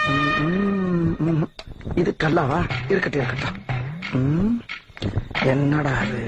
ம், ம். இது கல்லாவா இருக்கட்டும் இருக்கட்டும் ம். என்னடா அது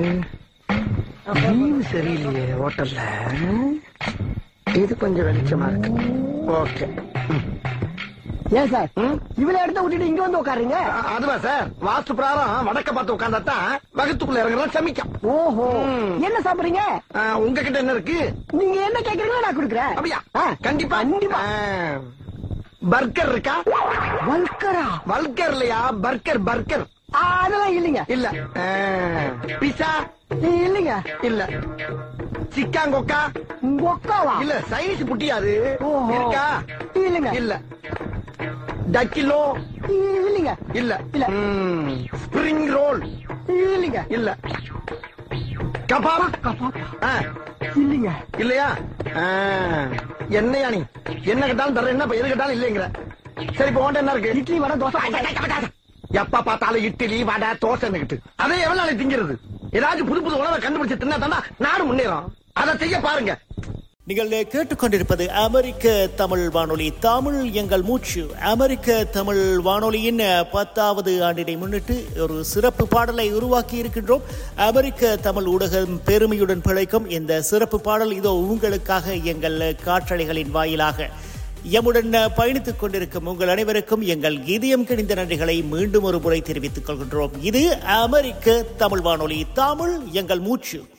வியூ சரியில்லையே ஹோட்டல்ல இது கொஞ்சம் வெளிச்சமா இருக்கு ஓகே ஏன் சார் ம்? இவ்வளவு இடத்த விட்டுட்டு இங்க வந்து உட்காருங்க அ- அதுவா சார் வாஸ்து பிரகாரம் வடக்க பார்த்து உட்கார்ந்தாத்தான் வகுத்துக்குள்ள இறங்குறதா சமிக்கம் ஓஹோ ம். என்ன சாப்பிடுறீங்க ஆ, உங்ககிட்ட என்ன இருக்கு நீங்க என்ன கேக்குறீங்களோ நான் கொடுக்குறேன் அப்படியா ஆ, கண்டிப்பா கண்டிப்பா ஆ. பர்கர் இருக்கா வல்கரா வல்கர் இல்லையா பர்கர் பர்கர் ஆ, அதெல்லாம் இல்லைங்க இல்ல பிசா இல்லைங்க இல்ல சிக்காங்கொக்கா உங்க அக்காவா இல்ல சைனீஸ் புட்டியாது ஓஹோ. இருக்கா இல்லைங்க இல்ல டக்கிலோ இல்லைங்க இல்ல இல்ல. ஸ்பிரிங் ரோல் இல்லைங்க இல்ல கபாப் ஆ, இல்லைங்க இல்லையா ஆ, என்னையா நீ என்ன கேட்டாலும் தர என்ன இப்ப எது கேட்டாலும் இல்லைங்கிற சரி இப்ப உன்ட்ட என்ன இருக்கு இட்லி வடை தோசை எப்ப பார்த்தாலும் இட்லி வடை தோசை அதே எவ்வளவு நாளைக்கு திங்கிறது ஏதாச்சும் புது புது உணவை கண்டுபிடிச்சு தின்னா தானே நாடு முன்னேறும் அதை செய்ய பாருங்க நீங்கள் கேட்டுக்கொண்டிருப்பது அமெரிக்க தமிழ் வானொலி தமிழ் எங்கள் மூச்சு அமெரிக்க தமிழ் வானொலியின் பத்தாவது ஆண்டினை முன்னிட்டு ஒரு சிறப்பு பாடலை உருவாக்கி இருக்கின்றோம் அமெரிக்க தமிழ் ஊடகம் பெருமையுடன் பிழைக்கும் இந்த சிறப்பு பாடல் இதோ உங்களுக்காக எங்கள் காற்றலைகளின் வாயிலாக எம்முடன் பயணித்துக் கொண்டிருக்கும் உங்கள் அனைவருக்கும் எங்கள் இதயம் கிணிந்த நன்றிகளை மீண்டும் ஒரு முறை தெரிவித்துக் கொள்கின்றோம் இது அமெரிக்க தமிழ் வானொலி தமிழ் எங்கள் மூச்சு